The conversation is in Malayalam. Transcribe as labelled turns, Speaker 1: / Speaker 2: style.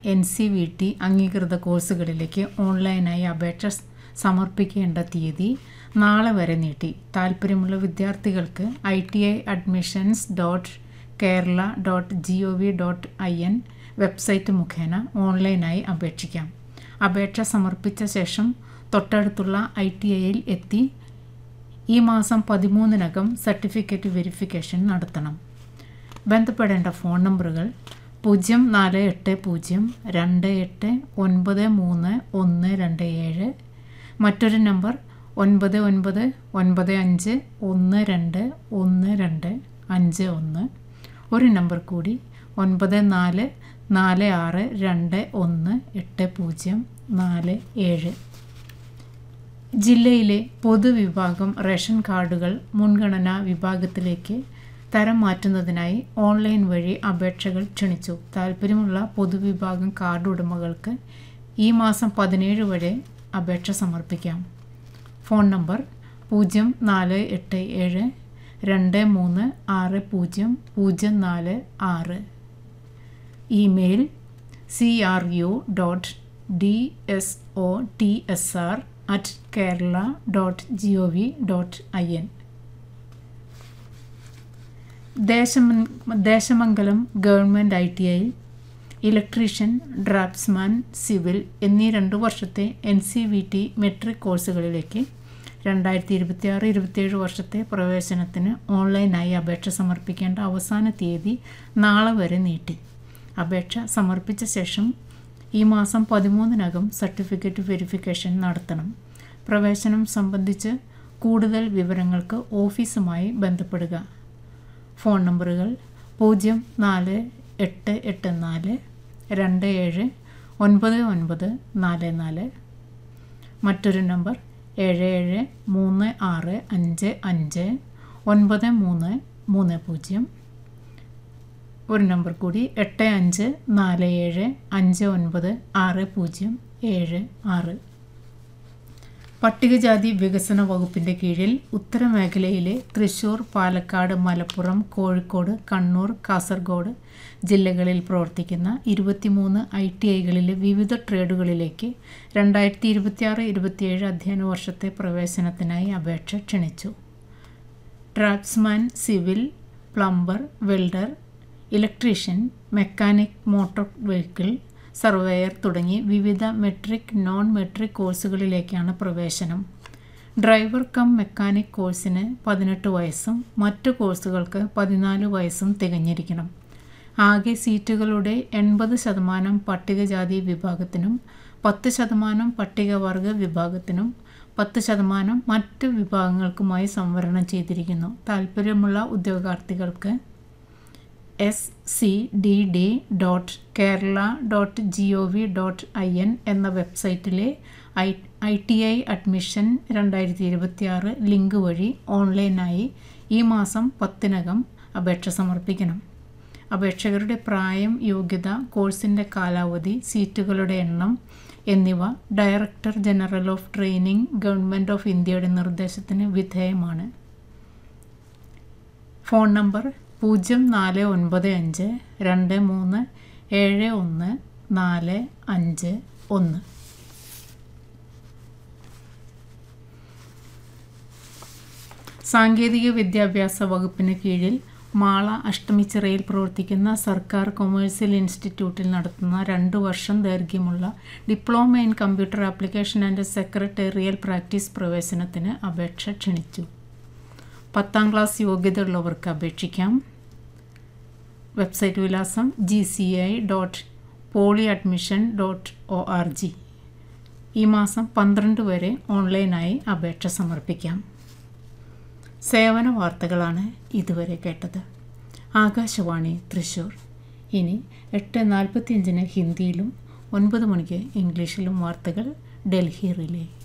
Speaker 1: എൻ സി വി ടി അംഗീകൃത കോഴ്സുകളിലേക്ക് ഓൺലൈനായി അപേക്ഷ സ് സമർപ്പിക്കേണ്ട തീയതി നാളെ വരെ നീട്ടി താൽപ്പര്യമുള്ള വിദ്യാർത്ഥികൾക്ക് I T I admissions dot Kerala dot G O V dot I N website മുഖേന ഓൺലൈനായി അപേക്ഷിക്കാം അപേക്ഷ സമർപ്പിച്ച ശേഷം തൊട്ടടുത്തുള്ള ഐ ടി ഐയിൽ എത്തി ഈ മാസം പതിമൂന്നിനകം സർട്ടിഫിക്കറ്റ് വെരിഫിക്കേഷൻ നടത്തണം ബന്ധപ്പെടേണ്ട ഫോൺ നമ്പറുകൾ പൂജ്യം നാല് എട്ട് പൂജ്യം രണ്ട് എട്ട് ഒൻപത് മൂന്ന് ഒന്ന് രണ്ട് ഏഴ് മറ്റൊരു നമ്പർ ഒൻപത് ഒൻപത് ഒൻപത് അഞ്ച് ഒന്ന് രണ്ട് ഒന്ന് രണ്ട് അഞ്ച് ഒന്ന് ഒരു നമ്പർ കൂടി ഒൻപത് നാല് നാല് ആറ് രണ്ട് ഒന്ന് എട്ട് പൂജ്യം നാല് ഏഴ് ജില്ലയിലെ പൊതുവിഭാഗം റേഷൻ കാർഡുകൾ മുൻഗണനാ വിഭാഗത്തിലേക്ക് തരം മാറ്റുന്നതിനായി ഓൺലൈൻ വഴി അപേക്ഷകൾ ക്ഷണിച്ചു താൽപ്പര്യമുള്ള പൊതുവിഭാഗം കാർഡ് ഉടമകൾക്ക് ഈ മാസം പതിനേഴ് വരെ അപേക്ഷ സമർപ്പിക്കാം ഫോൺ നമ്പർ പൂജ്യം നാല് എട്ട് ഏഴ് രണ്ട് മൂന്ന് ആറ് പൂജ്യം പൂജ്യം നാല് ആറ് email C R U dot D S O T S R at Kerala dot G O V dot I N ദേശമ Desamangalam government I T I electrician draughtsman civil എന്നീ രണ്ടു വർഷത്തെ N C V T metric കോഴ്സുകളിലേക്ക് രണ്ടായിരത്തി ഇരുപത്തി ആറ് ഇരുപത്തിയേഴ് വർഷത്തെ പ്രവേശനത്തിന് ഓൺലൈനായി അപേക്ഷ സമർപ്പിക്കേണ്ട അവസാന തീയതി നാളെ വരെ നീട്ടി അപേക്ഷ സമർപ്പിച്ച ശേഷം ഈ മാസം പതിമൂന്നിനകം സർട്ടിഫിക്കറ്റ് വെരിഫിക്കേഷൻ നടത്തണം പ്രവേശനം സംബന്ധിച്ച് കൂടുതൽ വിവരങ്ങൾക്ക് ഓഫീസുമായി ബന്ധപ്പെടുക ഫോൺ നമ്പറുകൾ പൂജ്യം നാല് എട്ട് എട്ട് നാല് രണ്ട് ഏഴ് ഒൻപത് ഒൻപത് നാല് നാല് മറ്റൊരു നമ്പർ ഏഴ് ഏഴ് മൂന്ന് ആറ് അഞ്ച് അഞ്ച് ഒൻപത് മൂന്ന് മൂന്ന് പൂജ്യം ഒരു നമ്പർ കൂടി എട്ട് അഞ്ച് നാല് ഏഴ് അഞ്ച് ഒൻപത് ആറ് പൂജ്യം ഏഴ് ആറ് പട്ടികജാതി വികസന വകുപ്പിൻ്റെ കീഴിൽ ഉത്തരമേഖലയിലെ തൃശൂർ പാലക്കാട് മലപ്പുറം കോഴിക്കോട് കണ്ണൂർ കാസർഗോഡ് ജില്ലകളിൽ പ്രവർത്തിക്കുന്ന ഇരുപത്തിമൂന്ന് ഐ ടി ഐകളിലെ വിവിധ ട്രേഡുകളിലേക്ക് രണ്ടായിരത്തി ഇരുപത്തിയാറ് ഇരുപത്തിയേഴ് അധ്യയന വർഷത്തെ പ്രവേശനത്തിനായി അപേക്ഷ ക്ഷണിച്ചു draughtsman civil plumber welder electrician mechanic motor vehicle surveyor തുടങ്ങി വിവിധ മെട്രിക് നോൺ മെട്രിക് കോഴ്സുകളിലേക്കാണ് പ്രവേശനം ഡ്രൈവർ കം മെക്കാനിക് കോഴ്സിന് പതിനെട്ട് വയസ്സും മറ്റു കോഴ്സുകൾക്ക് പതിനാല് വയസ്സും തികഞ്ഞിരിക്കണം ആകെ സീറ്റുകളുടെ എൺപത് ശതമാനം പട്ടികജാതി വിഭാഗത്തിനും പത്ത് ശതമാനം പട്ടികവർഗ വിഭാഗത്തിനും പത്ത് ശതമാനം മറ്റ് വിഭാഗങ്ങൾക്കുമായി സംവരണം ചെയ്തിരിക്കുന്നു താൽപ്പര്യമുള്ള ഉദ്യോഗാർത്ഥികൾക്ക് S C D D dot Kerala dot G O V dot I N എന്ന വെബ്സൈറ്റിലെ I I T I admission രണ്ടായിരത്തി ഇരുപത്തിയാറ് ലിങ്ക് വഴി ഓൺലൈനായി ഈ മാസം പത്തിനകം അപേക്ഷ സമർപ്പിക്കണം അപേക്ഷകരുടെ പ്രായം യോഗ്യത കോഴ്സിൻ്റെ കാലാവധി സീറ്റുകളുടെ എണ്ണം എന്നിവ director general of training government of ഇന്ത്യയുടെ നിർദ്ദേശത്തിന് വിധേയമാണ് ഫോൺ നമ്പർ പൂജ്യം നാല് ഒൻപത് അഞ്ച് രണ്ട് മൂന്ന് ഏഴ് ഒന്ന് നാല് അഞ്ച് ഒന്ന് സാങ്കേതിക വിദ്യാഭ്യാസ വകുപ്പിന് കീഴിൽ മാള അഷ്ടമിച്ചിറയിൽ പ്രവർത്തിക്കുന്ന സർക്കാർ കൊമേഴ്സ്യൽ ഇൻസ്റ്റിറ്റ്യൂട്ടിൽ നടത്തുന്ന രണ്ട് വർഷം ദൈർഘ്യമുള്ള diploma in computer application and secretarial practice പ്രവേശനത്തിന് അപേക്ഷ ക്ഷണിച്ചു പത്താം ക്ലാസ് യോഗ്യതയുള്ളവർക്ക് അപേക്ഷിക്കാം വെബ്സൈറ്റ് വിലാസം G C I dot poly admission dot O R G ഈ മാസം പന്ത്രണ്ട് വരെ ഓൺലൈനായി അപേക്ഷ സമർപ്പിക്കാം സേവന വാർത്തകളാണ് ഇതുവരെ കേട്ടത് ആകാശവാണി തൃശ്ശൂർ ഇനി എട്ട് നാൽപ്പത്തിയഞ്ചിന് ഹിന്ദിയിലും ഒൻപത് മണിക്ക് ഇംഗ്ലീഷിലും വാർത്തകൾ ഡൽഹി റിലേ